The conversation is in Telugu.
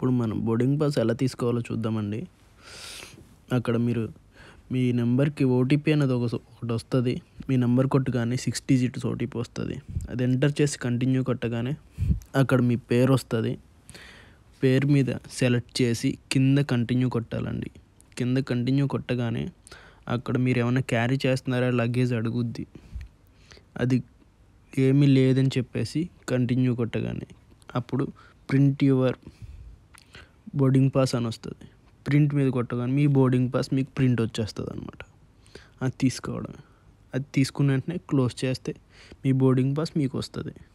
ఇప్పుడు మనం బోర్డింగ్ పాస్ ఎలా తీసుకోవాలో చూద్దామండి అక్కడ మీరు మీ నెంబర్కి ఓటీపీ అనేది ఒక ఒకటి వస్తుంది మీ నెంబర్ కొట్టగానే సిక్స్ డిజిట్స్ ఓటీపీ వస్తుంది అది ఎంటర్ చేసి కంటిన్యూ కొట్టగానే అక్కడ మీ పేరు వస్తుంది పేరు మీద సెలెక్ట్ చేసి కింద కంటిన్యూ కొట్టాలండి కింద కంటిన్యూ కొట్టగానే అక్కడ మీరు ఏమైనా క్యారీ చేస్తున్నారా లగేజ్ అడుగుద్ది అది ఏమీ లేదని చెప్పేసి కంటిన్యూ కొట్టగానే అప్పుడు ప్రింట్ యువర్ బోర్డింగ్ పాస్ అని వస్తుంది ప్రింట్ మీద కొట్టగానే మీ బోర్డింగ్ పాస్ మీకు ప్రింట్ వచ్చేస్తుంది అనమాట అది తీసుకోవడం అది తీసుకున్న వెంటనే క్లోజ్ చేస్తే మీ బోర్డింగ్ పాస్ మీకు వస్తుంది